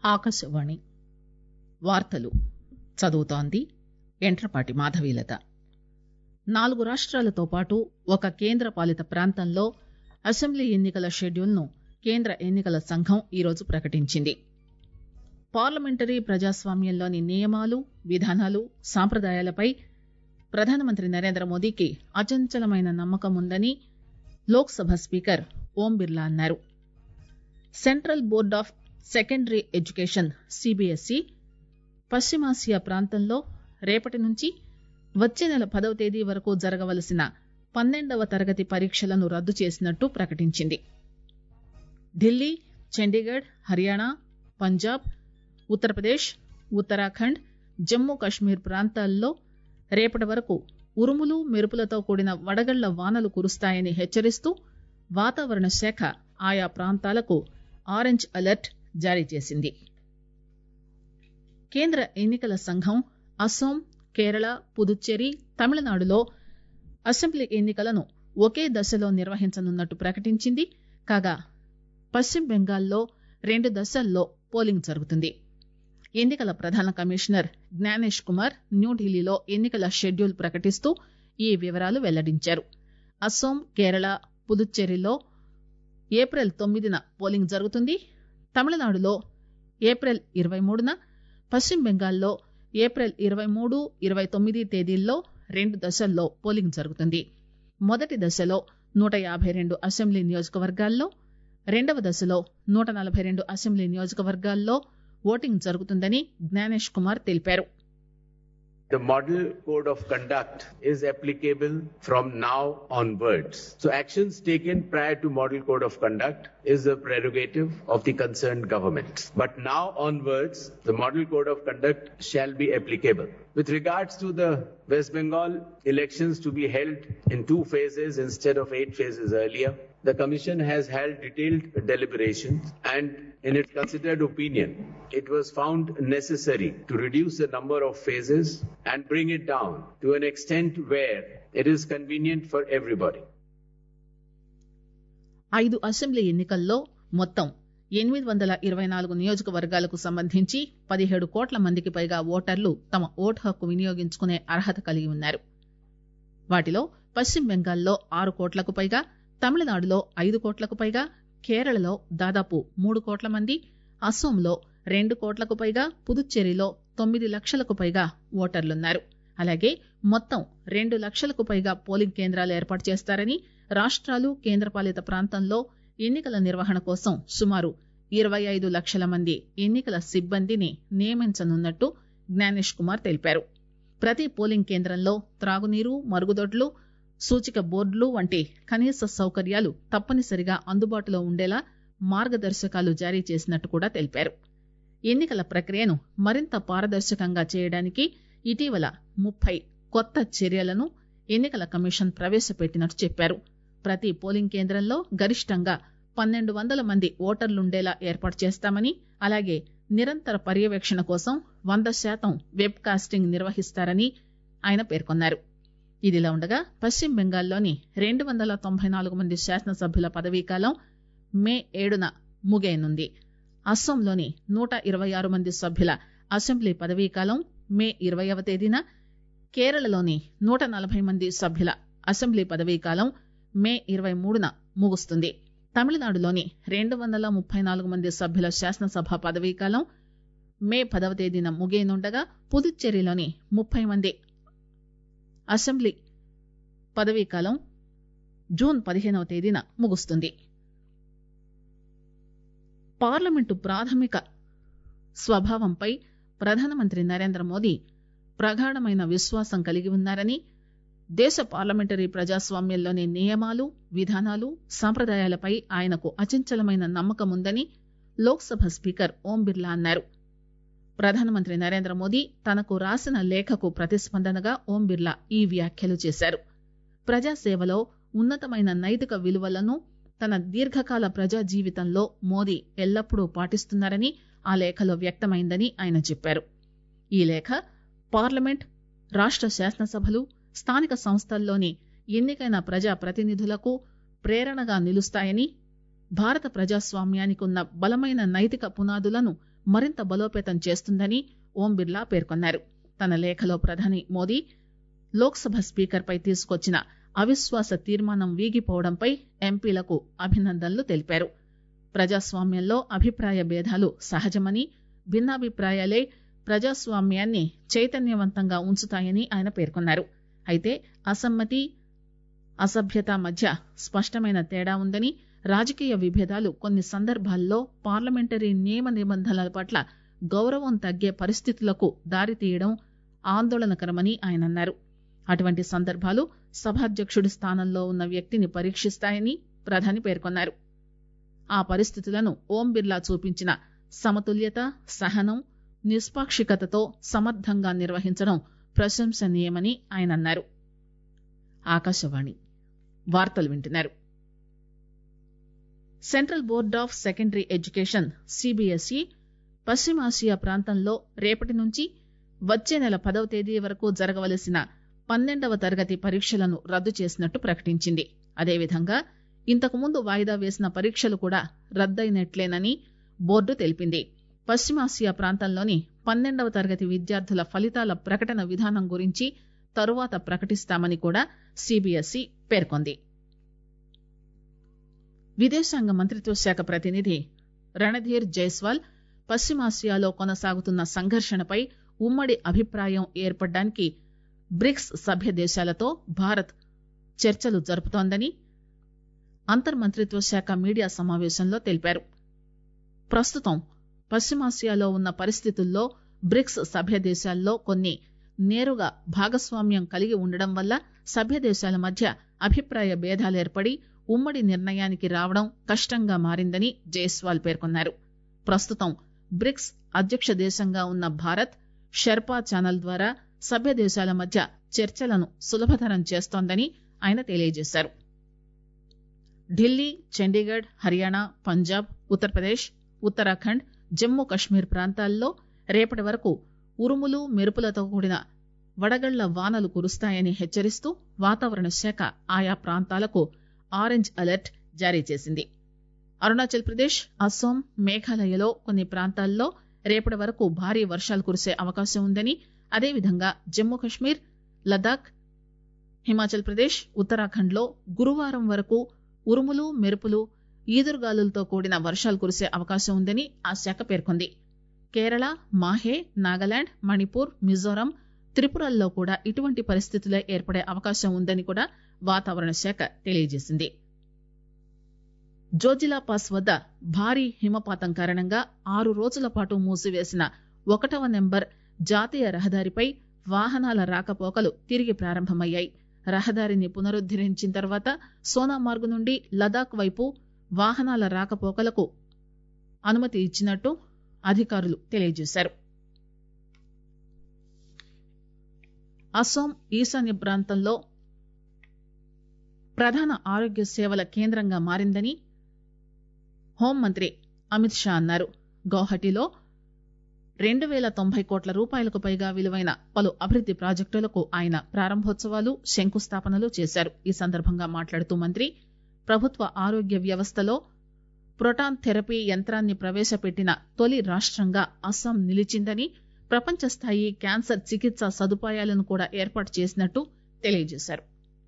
ఆకాశవాణి వార్తలు చదువుతోంది యంట్రపాటి మాధవీలత నాలుగు రాష్టాలతో పాటు ఒక కేంద్ర పాలిత ప్రాంతంలో అసెంబ్లీ ఎన్ని కల షెడ్యూల్ ను కేంద్ర ఎన్ని కల సంఘం ఈరోజు ప్రకటించింది పార్లమెంటరీ ప్రజాస్వామ్యంలోని నియమాలు విధానాలు సాంప్రదాయాలపై ప్రధానమంత్రి నరేంద్ర మోదీకి అచంచలమైన నమ్మకం ఉందని లోక్ సభ స్పీకర్ ఓం బిర్లా అన్నారు central board of secondary education CBSE పశ్చిమాసియా ప్రాంతంలో రేపటి నుంచి వచ్చే నెల పదవ తేదీ వరకు జరగవలసిన పన్నెండవ తరగతి పరీక్షలను రద్దు చేసినట్టు ప్రకటించింది ఢిల్లీ చండీగఢ్ హర్యానా పంజాబ్ ఉత్తరప్రదేశ్ ఉత్తరాఖండ్ జమ్మూ కశ్మీర్ ప్రాంతాల్లో రేపటి వరకు ఉరుములు మెరుపులతో కూడిన వడగళ్ల వానలు కురుస్తాయని హెచ్చరిస్తూ వాతావరణ శాఖ ఆయా ప్రాంతాలకు ఆరెంజ్ అలర్ట్ జారీ చేసింది కేంద్ర ఎన్ని కల సంఘం అస్సోం కేరళ పుదుచ్చేరి తమిళనాడులో అసెంబ్లీ ఎన్ని కలను ఒకే దశలో నిర్వహించనున్నట్టు ప్రకటించింది కాగా పశ్చిమ బెంగాల్లో రెండు దశల్లో పోలింగ్ జరుగుతుంది ఎన్ని కల ప్రధాన కమిషనర్ జ్ఞానేష్ కుమార్ న్యూఢిల్లీలో ఎన్ని కల షెడ్యూల్ ప్రకటిస్తూ ఈ వివరాలు వెల్లడించారు అస్సోం కేరళ పుదుచ్చేరిలో ఏప్రిల్ తొమ్మిదిన పోలింగ్ జరుగుతుంది తమిళనాడులో ఏప్రిల్ ఇరవై మూడున పశ్చిమ బెంగాల్లో ఏప్రిల్ ఇరవై మూడు ఇరవై తొమ్మిది తేదీల్లో రెండు దశల్లో పోలింగ్ జరుగుతుంది మొదటి దశలో నూట యాభై రెండు అసెంబ్లీ నియోజకవర్గాల్లో రెండవ దశలో నూట నలభై రెండు అసెంబ్లీ నియోజకవర్గాల్లో ఓటింగ్ జరుగుతుందని జ్ఞానేష్ కుమార్ తెలిపారు The model code of conduct is applicable from now onwards. So actions taken prior to model code of conduct is the prerogative of the concerned government. But now onwards, the model code of conduct shall be applicable. With regards to the West Bengal elections to be held in two phases instead of eight phases earlier, the Commission has held detailed deliberations and in its considered opinion, it was found necessary to reduce the number of phases and bring it down to an extent where it is convenient for everybody. ఐదు assembly ఎన్నికల్లో మొత్తం ఎనిమిది వందల ఇరవై నాలుగు నియోజకవర్గాలకు సంబంధించి పదిహేడు కోట్ల మందికి పైగా ఓటర్లు తమ ఓటు హక్కు వినియోగించుకునే అర్హత కలిగి ఉన్నారు వాటిలో పశ్చిమ బెంగాల్లో ఆరు కోట్లకు పైగా తమిళనాడులో ఐదు కోట్లకు పైగా కేరళలో దాదాపు మూడు కోట్ల మంది అస్సోంలో రెండు కోట్లకు పైగా పుదుచ్చేరిలో తొమ్మిది లక్షలకు పైగా ఓటర్లున్నారు అలాగే మొత్తం రెండు లక్షలకు పైగా పోలింగ్ కేంద్రాలు ఏర్పాటు చేస్తారని రాష్ట్రాలు కేంద్రపాలిత ప్రాంతంలో ఎన్నికల నిర్వహణ కోసం సుమారు ఇరవై ఐదు లక్షల మంది ఎన్నికల సిబ్బందిని నియమించనున్నట్టు జ్ఞానేష్ కుమార్ తెలిపారు ప్రతి పోలింగ్ కేంద్రంలో త్రాగునీరు మరుగుదొడ్లు సూచిక బోర్డులు వంటి కనీస సౌకర్యాలు తప్పనిసరిగా అందుబాటులో ఉండేలా మార్గదర్శకాలు జారీ చేసినట్టు కూడా తెలిపారు ఎన్నికల ప్రక్రియను మరింత పారదర్శకంగా చేయడానికి ఇటీవల ముప్పై కొత్త చర్యలను ఎన్నికల కమిషన్ ప్రవేశపెట్టినట్టు చెప్పారు ప్రతి పోలింగ్ కేంద్రంలో గరిష్టంగా పన్నెండు వందల మంది ఓటర్లుండేలా ఏర్పాటు చేస్తామని అలాగే నిరంతర పర్యవేక్షణ కోసం వంద శాతం వెబ్ కాస్టింగ్ నిర్వహిస్తారని ఆయన పేర్కొన్నారు ఇదిలా ఉండగా పశ్చిమ బెంగాల్లోని రెండు వందల తొంభై నాలుగు మంది శాసనసభ్యుల పదవీకాలం మే ఏడున ముగియనుంది అస్సోంలోని నూట ఇరవై ఆరు మంది సభ్యుల అసెంబ్లీ పదవీకాలం మే ఇరవైవ తేదీన కేరళలోని నూట నలభై మంది సభ్యుల అసెంబ్లీ పదవీకాలం మే ఇరవై మూడున ముగుస్తుంది తమిళనాడులోని రెండు వందల ముప్పై నాలుగు మంది సభ్యుల శాసనసభ పదవీకాలం మే పదవ తేదీన ముగియనుండగా పుదుచ్చేరిలోని ముప్పై మంది అసెంబ్లీ పదవీకాలం జూన్ పదిహేనవ తేదీన ముగుస్తుంది పార్లమెంటు ప్రాథమిక స్వభావంపై ప్రధానమంత్రి నరేంద్ర మోదీ ప్రగాఢమైన విశ్వాసం కలిగి ఉన్నారని దేశ పార్లమెంటరీ ప్రజాస్వామ్యంలోని నియమాలు విధానాలు సంప్రదాయాలపై ఆయనకు అచంచలమైన నమ్మకం ఉందని లోక్ సభ స్పీకర్ ఓం బిర్లా అన్నారు ప్రధానమంత్రి నరేంద్ర మోదీ తనకు రాసిన లేఖకు ప్రతిస్పందనగా ఓం బిర్లా ఈ వ్యాఖ్యలు చేశారు ప్రజాసేవలో ఉన్నతమైన నైతిక విలువలను తన దీర్ఘకాల ప్రజా జీవితంలో మోదీ ఎల్లప్పుడూ పాటిస్తున్నారని ఆ లేఖలో వ్యక్తమైందని ఆయన చెప్పారు ఈ లేఖ పార్లమెంట్ రాష్ట శాసనసభలు స్థానిక సంస్థల్లోని ఎన్నికైన ప్రజా ప్రతినిధులకు ప్రేరణగా నిలుస్తాయని భారత ప్రజాస్వామ్యానికి ఉన్న బలమైన నైతిక పునాదులను మరింత బలోపేతం చేస్తుందని ఓం బిర్లా పేర్కొన్నారు తన లేఖలో ప్రధాని మోదీ లోక్సభ స్పీకర్పై తీసుకొచ్చిన అవిశ్వాస తీర్మానం వీగిపోవడంపై ఎంపీలకు అభినందనలు తెలిపారు ప్రజాస్వామ్యంలో అభిప్రాయ భేదాలు సహజమని భిన్నాభిప్రాయాలే ప్రజాస్వామ్యాన్ని చైతన్యవంతంగా ఉంచుతాయని ఆయన పేర్కొన్నారు అయితే అసమ్మతి అసభ్యత మధ్య స్పష్టమైన తేడా ఉందని రాజకీయ విభేదాలు కొన్ని సందర్భాల్లో పార్లమెంటరీ నియమ నిబంధనల పట్ల గౌరవం తగ్గే పరిస్థితులకు దారితీయడం ఆందోళనకరమని ఆయన అన్నారు అటువంటి సందర్భాలు సభాధ్యక్షుడి స్థానంలో ఉన్న వ్యక్తిని పరీక్షిస్తాయని ప్రధాని పేర్కొన్నారు ఆ పరిస్థితులను ఓం బిర్లా చూపించిన సమతుల్యత సహనం నిష్పాక్షికతతో సమర్థంగా నిర్వహించడం ప్రశంసనీయమని ఆయన అన్నారు ఆకాశవాణి వార్తలు వింటున్నారు central board of secondary education CBSE పశ్చిమాసియా ప్రాంతంలో రేపటి నుంచి వచ్చే నెల పదవ తేదీ వరకు జరగవలసిన పన్నెండవ తరగతి పరీక్షలను రద్దు చేసినట్టు ప్రకటించింది అదేవిధంగా ఇంతకుముందు వాయిదా వేసిన పరీక్షలు కూడా రద్దయినట్లేనని బోర్డు తెలిపింది పశ్చిమాసియా ప్రాంతంలోని పన్నెండవ తరగతి విద్యార్థుల ఫలితాల ప్రకటన విధానం గురించి తరువాత ప్రకటిస్తామని కూడా సిబిఎస్ఈ పేర్కొంది విదేశాంగ మంత్రిత్వ శాఖ ప్రతినిధి రణధీర్ జైస్వాల్ పశ్చిమాసియాలో కొనసాగుతున్న సంఘర్షణపై ఉమ్మడి అభిప్రాయం ఏర్పడడానికి బ్రిక్స్ సభ్య దేశాలతో భారత్ చర్చలు జరుపుతోందని అంతర్మంత్రిత్వ శాఖ మీడియా సమావేశంలో తెలిపారు ప్రస్తుతం పశ్చిమాసియాలో ఉన్న పరిస్థితుల్లో బ్రిక్స్ సభ్య దేశాల్లో కొన్ని నేరుగా భాగస్వామ్యం కలిగి ఉండడం వల్ల సభ్య దేశాల మధ్య అభిప్రాయ భేదాలేర్పడి ఉమ్మడి నిర్ణయానికి రావడం కష్టంగా మారిందని జైస్వాల్ పేర్కొన్నారు ప్రస్తుతం బ్రిక్స్ అధ్యక్ష దేశంగా ఉన్న భారత్ షెర్పా ఛానల్ ద్వారా సభ్య దేశాల మధ్య చర్చలను సులభతరం చేస్తోందని ఆయన తెలియజేశారు ఢిల్లీ చండీగఢ్ హర్యానా పంజాబ్ ఉత్తరప్రదేశ్ ఉత్తరాఖండ్ జమ్మూ కశ్మీర్ ప్రాంతాల్లో రేపటి వరకు ఉరుములు మెరుపులతో కూడిన వడగళ్ల వానలు కురుస్తాయని హెచ్చరిస్తూ వాతావరణ శాఖ ఆయా ప్రాంతాలకు ఆరెంజ్ అలర్ట్ జారీ చేసింది అరుణాచల్ ప్రదేశ్ అస్సాం మేఘాలయలో కొన్ని ప్రాంతాల్లో రేపటి వరకు భారీ వర్షాలు కురిసే అవకాశం ఉందని అదేవిధంగా జమ్మూ కశ్మీర్ లదాఖ్ హిమాచల్ ప్రదేశ్ ఉత్తరాఖండ్ లో గురువారం వరకు ఉరుములు మెరుపులు ఈదురుగాలులతో కూడిన వర్షాలు కురిసే అవకాశం ఉందని ఆ శాఖ పేర్కొంది కేరళ మాహే నాగాలాండ్ మణిపూర్ మిజోరాం త్రిపురల్లో కూడా ఇటువంటి పరిస్థితులే ఏర్పడే అవకాశం ఉందని కూడా వాతావరణ శాఖ తెలియజేసింది జోజిలా పాస్ వద్ద భారీ హిమపాతం కారణంగా ఆరు రోజుల పాటు మూసివేసిన ఒకటవ నెంబర్ జాతీయ రహదారిపై వాహనాల రాకపోకలు తిరిగి ప్రారంభమయ్యాయి రహదారిని పునరుద్దరించిన తర్వాత సోనామార్గ్ నుండి లదాఖ్ వైపు వాహనాల రాకపోకలకు అనుమతి ఇచ్చినట్టు అధికారులు తెలియజేశారు అస్సాం ఈశాన్య ప్రాంతంలో ప్రధాన ఆరోగ్య సేవల కేంద్రంగా మారిందని హోంమంత్రి అమిత్ షా అన్నారు గౌహటిలో రెండు పేల తొంభై కోట్ల రూపాయలకు పైగా విలువైన పలు అభివృద్ది ప్రాజెక్టులకు ఆయన ప్రారంభోత్సవాలు శంకుస్థాపనలు చేశారు ఈ సందర్భంగా మాట్లాడుతూ మంత్రి ప్రభుత్వ ఆరోగ్య వ్యవస్థలో ప్రొటాన్ థెరపీ యంత్రాన్ని ప్రవేశపెట్టిన తొలి రాష్టంగా అస్సాం నిలిచిందని ప్రపంచ స్థాయి క్యాన్సర్ చికిత్స సదుపాయాలను కూడా ఏర్పాటు చేసినట్టు తెలియజేశారు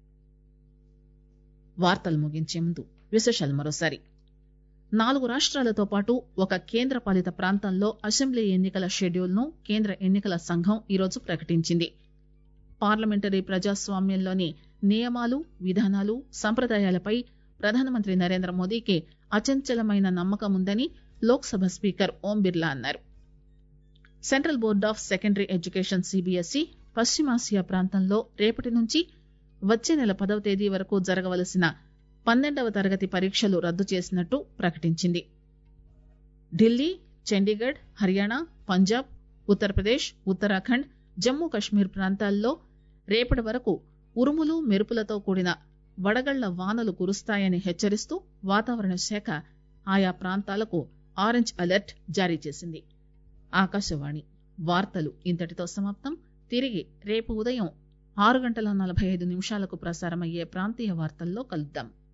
వార్తలు ముగించే ముందు విశేషాలు మరోసారి నాలుగు రాష్ట్రాలతో పాటు ఒక కేంద్ర పాలిత ప్రాంతంలో అసెంబ్లీ ఎన్నికల షెడ్యూల్ ను కేంద్ర ఎన్నికల సంఘం ఈరోజు ప్రకటించింది పార్లమెంటరీ ప్రజాస్వామ్యంలోని నియమాలు విధానాలు సంప్రదాయాలపై ప్రధానమంత్రి నరేంద్ర మోదీకి అచంచలమైన నమ్మకం ఉందని లోక్సభ స్పీకర్ ఓం బిర్లా అన్నారు central board of secondary education CBSE పశ్చిమాసియా ప్రాంతంలో రేపటి నుంచి వచ్చే నెల పదవ తేదీ వరకు జరగవలసిన పన్నెండవ తరగతి పరీక్షలు రద్దు చేసినట్టు ప్రకటించింది ఢిల్లీ చండీగఢ్ హర్యానా పంజాబ్ ఉత్తరప్రదేశ్ ఉత్తరాఖండ్ జమ్మూ కశ్మీర్ ప్రాంతాల్లో రేపటి వరకు ఉరుములు మెరుపులతో కూడిన వడగళ్ల వానలు కురుస్తాయని హెచ్చరిస్తూ వాతావరణ శాఖ ఆయా ప్రాంతాలకు ఆరెంజ్ అలర్ట్ జారీ చేసింది ఆకాశవాణి వార్తలు ఇంతటితో సమాప్తం తిరిగి రేపు ఉదయం ఆరు గంటల నలభై ఐదు నిమిషాలకు ప్రసారమయ్యే ప్రాంతీయ వార్తల్లో కలుద్దాం